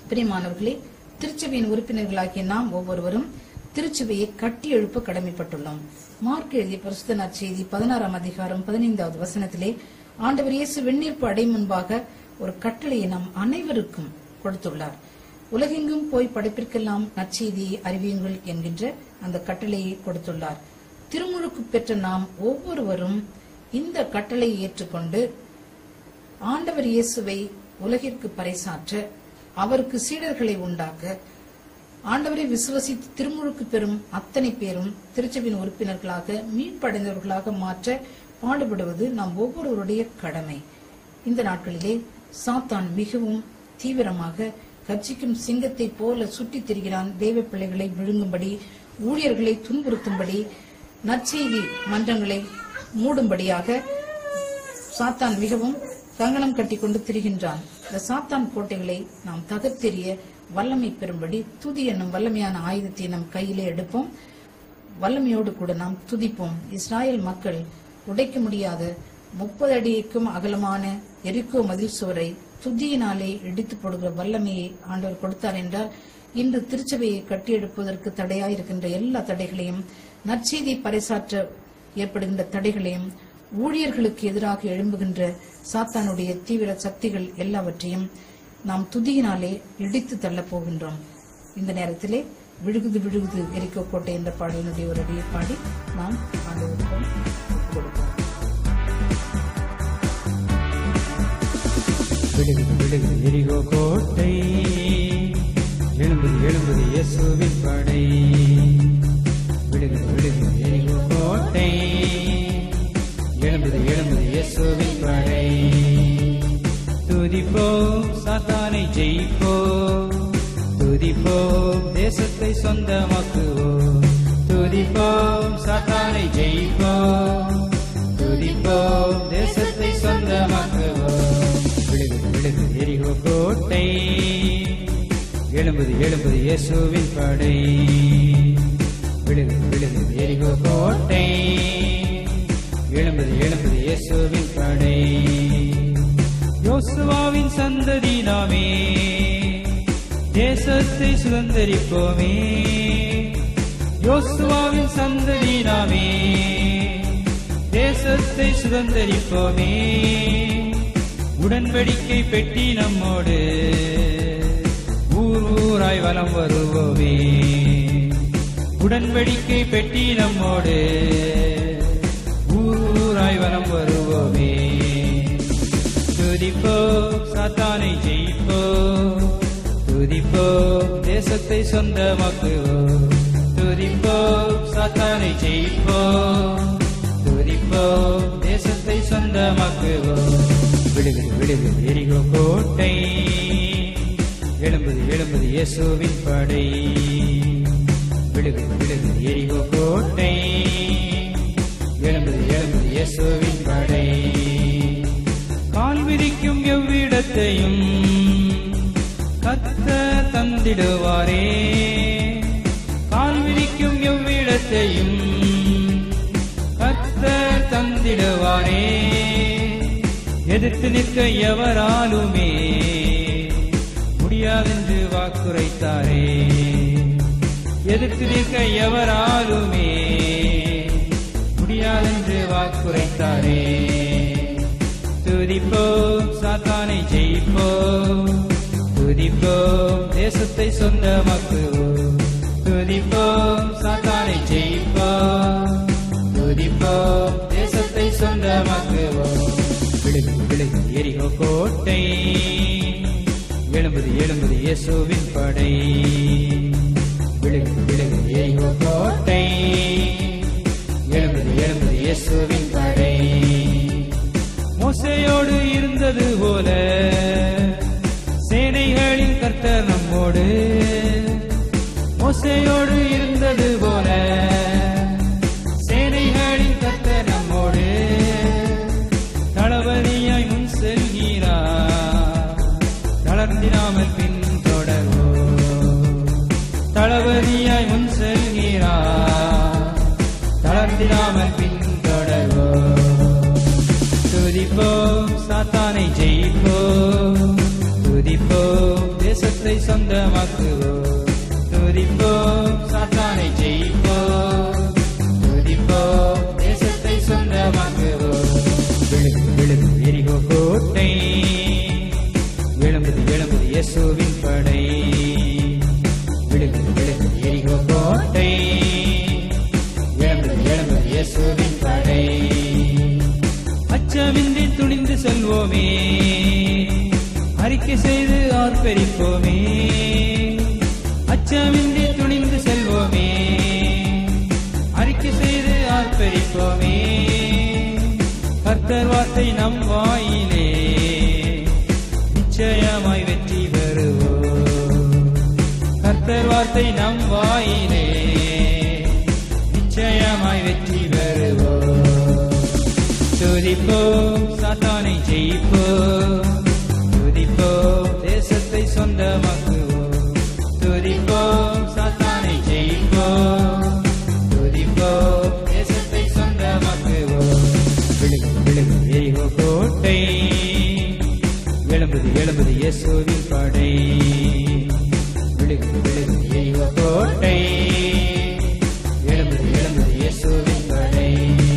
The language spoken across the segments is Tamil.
பிரியமானவர்களே திருச்சபையின் உறுப்பினர்களாகிய நாம் ஒவ்வொருவரும் திருச்சபையை கட்டி எழுப்ப கடமைப்பட்டுள்ளோம் மார்க் எழுதிய பரிசுத்த நற்செய்தி பதினாறாம் அதிகாரம் பதினைந்தாவது வசனத்திலே ஆண்டவர் இயேசு வெந்நீர்ப்பு அடை முன்பாக ஒரு கட்டளையை நாம் அனைவருக்கும் கொடுத்துள்ளார் உலகெங்கும் போய் படைப்பிற்கெல்லாம் நற்செய்தியை அறிவியுங்கள் என்கின்ற அந்த கட்டளையை கொடுத்துள்ளார் திருமுழுக்கு பெற்ற நாம் ஒவ்வொருவரும் இந்த கட்டளையை ஏற்றுக்கொண்டு ஆண்டவர் இயேசுவை உலகிற்கு பறைசாற்ற அவருக்கு சீடர்களை உண்டாக்க ஆண்டவரை விசுவசித்து திருமுழுக்கு பெறும் அத்தனை பேரும் திருச்சபையின் உறுப்பினர்களாக மீட்படைந்தவர்களாக மாற்ற பாடுபடுவது நாம் ஒவ்வொருவருடைய கடமை இந்த நாட்களிலே சாத்தான் மிகவும் தீவிரமாக கர்ஜிக்கும் சிங்கத்தை போல சுற்றித் திரிகிறான் தேவ பிள்ளைகளை விழுங்கும்படி ஊழியர்களை துன்புறுத்தும்படி நற்செய்தி மன்றங்களை மூடும்படியாக சாத்தான் மிகவும் கங்கணம் கட்டிக்கொண்டு திரிகின்றான் இந்த சாத்தான் கோட்டைகளை நாம் தகர்த்தெறிய வல்லமை பெறும்படி துதி என்னும் வல்லமையான ஆயுதத்தை நம் கையிலே எடுப்போம் வல்லமையோடு கூட நாம் துதிப்போம் இஸ்ராயல் மக்கள் உடைக்க முடியாத முப்பது அடிக்கும் அகலமான எரிக்கோ மதில் சுவரை துதியினாலே இடித்து போடுகிற வல்லமையை ஆண்டவர் கொடுத்தார் என்றால் இன்று திருச்சபையை கட்டியெழுப்பதற்கு தடையாயிருக்கின்ற எல்லா தடைகளையும் நற்செய்தி பறைசாற்ற ஏற்படுகின்ற தடைகளையும் ஊழியர்களுக்கு எதிராக எழும்புகின்ற சாத்தானுடைய தீவிர சக்திகள் எல்லாவற்றையும் நாம் துதியினாலே இடித்து தள்ளப் போகின்றோம் இந்த நேரத்திலே விழுகுது விழுகுது எரிக்கோ கோட்டை என்ற பாடலினுடைய ஒரு அடியை பாடி நாம் ஆண்டவருக்கு ஒப்புக் கொடுப்போம் விழுகுது விழுகுது எரிகோ கோட்டை எழும்புது எழும்புது இயேசுவின் படை விழுகுது விழுகுது எரிகோ கோட்டை எழும்புது எழும்புது இயேசுவின் படை துதிப்போம் சாத்தானை ஜெயிப்போம் துதிப்போம் தேசத்தை சொந்தமாக்குவோம் துதிப்போம் சாத்தானை ஜெயிப்போம் துதிப்போம் தேசத்தை சொந்தமாக்குவோம் விழுகுது விழுகுது எரிகோ கோட்டை எழும்புது எழும்புது இயேசுவின் படை விழுகுது விழுகுது எரிகோ கோட்டை எழும்புது எழும்புது இயேசுவின் படை யோசுவாவின் சந்ததி நாமே தேசத்தை சுதந்தரிப்போமே யோசுவாவின் சந்ததி நாமே தேசத்தை சுதந்தரிப்போமே உடன்படிக்கை பெட்டி நம்மோடு ஊர் ஊராய் வலம் வருவோமே உடன்படிக்கை பெட்டி நம்மோடு ஊர் ஊராய் வலம் வருவோமே துதிப்போம் சாத்தானை ஜெயிப்போம் துதிப்போம் தேசத்தை சொந்தமாக்குவோம் துதிப்போம் சாத்தானை ஜெயிப்போம் துதிப்போம் தேசத்தை சொந்தமாக்குவோம் விடுகுது விடுகுது எரிகோ கோட்டை எழும்புது எழும்புது இயேசுவின் படை விடுகுது விடுகுது எரிகோ கோட்டை எழும்புது எழும்புது இயேசுவின் படை கால் விதிக்கும் எவ்விடத்தையும் கத்த தந்திடுவாரே கால் விதிக்கும் எவ்விடத்தையும் கத்த தந்திடுவாரே எதிர்த்து நிற்க எவராலுமே முடியாதென்று வாக்குரைத்தாரே எதிர்த்து நிற்க எவராலுமே முடியாதென்று வாக்குரைத்தாரே துதிப்போம் சாத்தானை ஜெயிப்போம் துதிப்போம் தேசத்தை சொந்தமாக்குவோம் துதிப்போம் சாத்தானை ஜெயிப்போம் துதிப்போம் தேசத்தை சொந்தமாக்குவோம் விழுகுது விழுகுது எரிகோ கோட்டை எழும்புது எழும்புது இயேசுவின் படை விழுகுது விழுகுது எரிகோ கோட்டை எழும்புது எழும்புது இயேசுவின் படை மோசையோடு இருந்தது போல சேனைகளின் கர்த்தர் நம்மோடு மோசையோடு இருந்தது போல சேனைகளின் கர்த்தர் நம்மோடு தளபதியாய் முன் செல்கிறார் தளர்ந்திராமல் பின் தொடர்வோம் தளபதியாய் முன் செல்கிறார் தளர்ந்திராமல் பின் தொடர்வோம் துதிப்போம் சாத்தானை ஜெயிப்போம் துதிப்போம் தேசத்தை சொந்தமாக்குவோம் துதிப்போம் சாத்தானை ஜெயிப்போம் துதிப்போம் தேசத்தை சொந்தமாக்குவோம் விழுது விழுது எரிகோ கோட்டை எழும்புது எழும்புது இயேசுவின் படை விழுது விழுது எரிகோ கோட்டை எழும்புது எழும்புது இயேசுவின் படை அச்சமின்றி துணிந்து செல்வோமே அறிக்கை செய்து ஆர்ப்பரிப்போமே அச்சமின்றி துணிந்து செல்வோமே அறிக்கை செய்து ஆர்ப்பரிப்போமே கர்த்தர் வார்த்தை நம் வாயிலே நிச்சயமாய் வெற்றி பெறுவோம் கர்த்தர் வார்த்தை நம் வாயிலே நிச்சயமாய் வெற்றி பெறுவோம் துதிப்போம் சாத்தானை ஜெயிப்போம் துதிப்போம் தேசத்தை சொந்தமாக்குவோம் துதிப்போம் சாத்தானை ஜெயிப்போம் துதிப்போம் தேசத்தை சொந்தமாக்குவோம் விழுகு விழுகு எரிகோ கோட்டை எழும்புது எழும்புது இயேசுவின் படை விழுகு விழுகு எரிகோ கோட்டை எழும்புது எழும்புது இயேசுவின் படை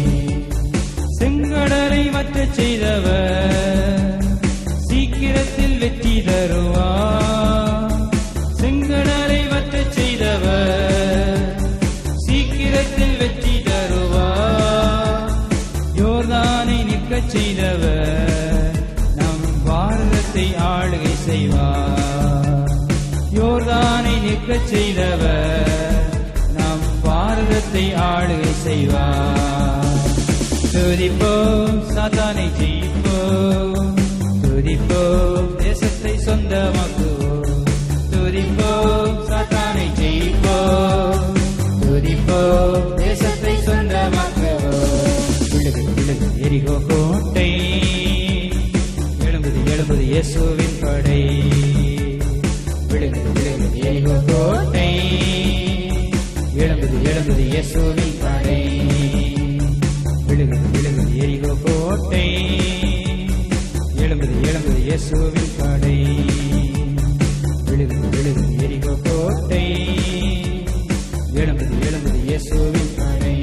செங்கடலை வற்றச் செய்தவர் சீக்கிரத்தில் வெற்றி தருவார் செங்கடலை வற்றச் செய்தவர் சீக்கிரத்தில் வெற்றி தருவார் யோர்தானை நிற்கச் செய்தவர் நம் பாரதத்தை ஆளுகை செய்வார் யோர்தானை நிற்கச் செய்தவர் நம் பாரதத்தை ஆளுகை செய்வார் துதிப்போம் சாத்தானை ஜெயிப்போம் துதிப்போம் தேசத்தை சொந்தமாக்குவோம் துதிப்போம் சாத்தானை ஜெயிப்போம் துதிப்போம் தேசத்தை சொந்தமாக்குவோம் விழுகு விழுகு எரிகோ கோட்டை எழும்புது எழும்புது இயேசுவின் படை விழுகு விழுகு எரிகோ கோட்டை எழும்புது எழும்புது இயேசுவின் படை விழுகுது விழுகுது எரிகோ கோட்டை எழும்புது எழும்புது இயேசுவின் படை விழுகுது விழுகுது எரிகோ கோட்டை எழும்புது எழும்புது இயேசுவின் படை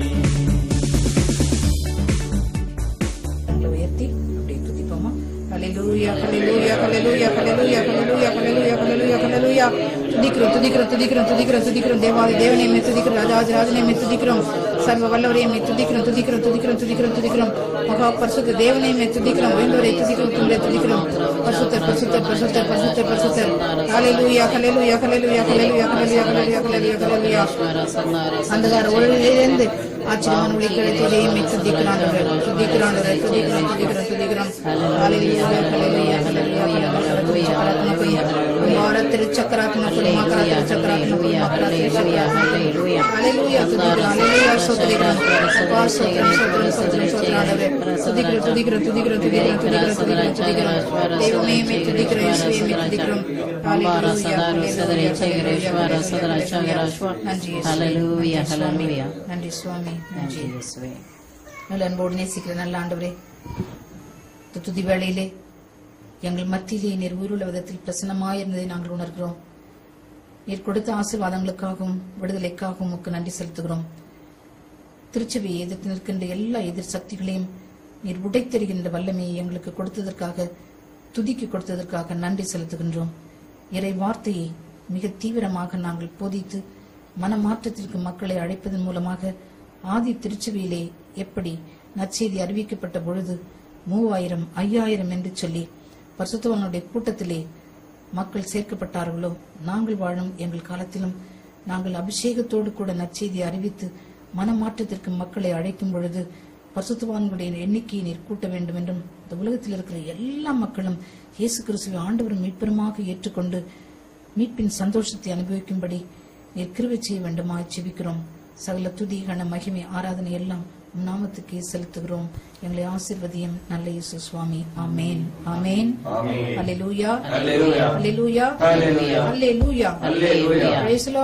கரங்களை உயர்த்தி அப்படியே துதிப்போமா ஹalleluya ஹalleluya ஹalleluya ஹalleluya ஹalleluya ஹalleluya ஹalleluya ஹalleluya துதிக்கிறோம் துதிக்கிறோம் துதிக்கிறோம் துதிக்கிறோம் துதிக்கிறோம் தேவாதி தேவனை மே துதிக்கிறோம் ராஜாதி ராஜனை மே துதிக்கிறோம் சர்வ வல்லவரை மே துதிக்கிறோம் துதிக்கிறோம் துதிக்கிறோம் துதிக்கிறோம் துதிக்கிறோம் மகா பரிசுத்த தேவனை மே துதிக்கிறோம் உயர்ந்தவரை துதிக்கிறோம் துண்டை துதிக்கிறோம் பரிசுத்தர் பரிசுத்தர் பரிசுத்தர் பரிசுத்தர் பரிசுத்தர் ஹalleluya ஹalleluya ஹalleluya ஹalleluya ஹalleluya ஹalleluya ஹalleluya ஹalleluya அந்தகார ஒளியிலிருந்து ஆச்சரியமான ஒளிகளை துதியை துதிக்கிறான் துதிக்கிறான் துதிக்கிறோம் துதிக்கிறோம் துதிக்கிறோம் ஹalleluya ஹalleluya ஹalleluya ஹalleluya குமார திருச்சக்கராத்ம குமார திருச்சக்கராத்ம குமார ஹalleluya ஹalleluya துதிக்கிறோம் ஹalleluya ஸ்தோத்திரம் அப்பா ஸ்தோத்திரம் ஸ்தோத்திரம் ஸ்தோத்திரம் ஸ்தோத்திரம் துதிக்கிறோம் துதிக்கிறோம் துதிக்கிறோம் துதிக்கிறோம் துதிக்கிறோம் துதிக்கிறோம் துதிக்கிறோம் தெய்வமே மே துதிக்கிறோம் இயேசுவே மே துதிக்கிறோம் ஹalleluya நன்றி Hallelujah, hallelujah. நன்றி சுவாமி நன்றி நன்றி இயேசுவே நல்ல அன்போடு நேசிக்கிற நல்ல ஆண்டவரே இந்த துதி வேளையிலே எங்கள் மத்தியிலே நீர் உயிருள்ள விதத்தில் பிரசன்னமாயிருந்ததை நாங்கள் உணர்கிறோம் நீர் கொடுத்த ஆசீர்வாதங்களுக்காகவும் விடுதலைக்காகவும் உமக்கு நன்றி செலுத்துகிறோம் திருச்சபையை எதிர்த்து நிற்கின்ற எல்லா எதிர் சக்திகளையும் நீர் உடைத்தெறிகின்ற வல்லமையை எங்களுக்கு கொடுத்ததற்காக துதிக்கு கொடுத்ததற்காக நன்றி செலுத்துகின்றோம் இறை வார்த்தையை மிக தீவிரமாக நாங்கள் போதித்து மனமாற்றத்திற்கு மக்களை அழைப்பதன் மூலமாக ஆதி திருச்சபையிலே எப்படி நற்செய்தி அறிவிக்கப்பட்ட பொழுது மூவாயிரம் ஐயாயிரம் என்று சொல்லி பரிசுத்தவனுடைய கூட்டத்திலே மக்கள் சேர்க்கப்பட்டார்களோ நாங்கள் வாழும் எங்கள் காலத்திலும் நாங்கள் அபிஷேகத்தோடு கூட நற்செய்தி அறிவித்து மனமாற்றத்திற்கு மக்களை அழைக்கும் பொழுது பரிசுத்தவான்களுடைய எண்ணிக்கையை நீர் கூட்ட வேண்டும் என்றும் இந்த உலகத்தில் இருக்கிற எல்லா மக்களும் இயேசு கிறிஸ்துவை ஆண்டவரும் மீட்பெருமாக ஏற்றுக்கொண்டு மீட்பின் சந்தோஷத்தை அனுபவிக்கும்படி நீர் கிருபை செய்ய வேண்டுமாய் செபிக்கிறோம் சகல துதி கன மகிமை ஆராதனை எல்லாம் உம் நாமத்துக்கே செலுத்துகிறோம் எங்களை ஆசீர்வதியும் நல்ல இயேசு சுவாமி ஆமேன் ஆமேன் அல்லேலூயா அல்லேலூயா அல்லேலூயா அல்லேலூயா Praise the Lord.